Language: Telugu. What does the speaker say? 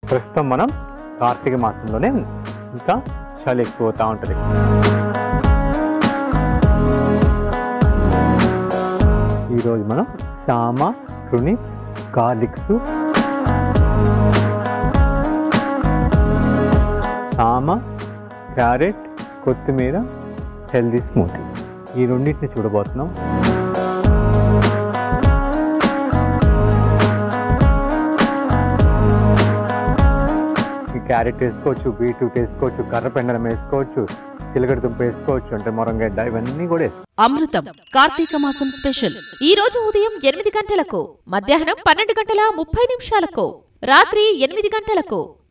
ప్రస్తుతం మనం కార్తీక మాసంలోనే ఉన్నాం. ఇంకా చలి ఎక్కువ అవుతా ఉంటుంది ఈరోజు మనం సామ రుణి గార్లిక్ సూప్ సామ క్యారెట్ కొత్తిమీర హెల్దీ స్మూతీ ఈ రెండింటిని చూడబోతున్నాం ఈ క్యారెట్ వేసుకోవచ్చు బీట్రూట్ వేసుకోవచ్చు కర్రపెండలం వేసుకోవచ్చు చిలకడ దుంప వేసుకోవచ్చు అంటే మొరంగడ్డ ఇవన్నీ కూడా వేసుకోవచ్చు. అమృతం కార్తీక మాసం స్పెషల్ ఈ రోజు ఉదయం ఎనిమిది గంటలకు మధ్యాహ్నం పన్నెండు గంటల ముప్పై నిమిషాలకు రాత్రి ఎనిమిది గంటలకు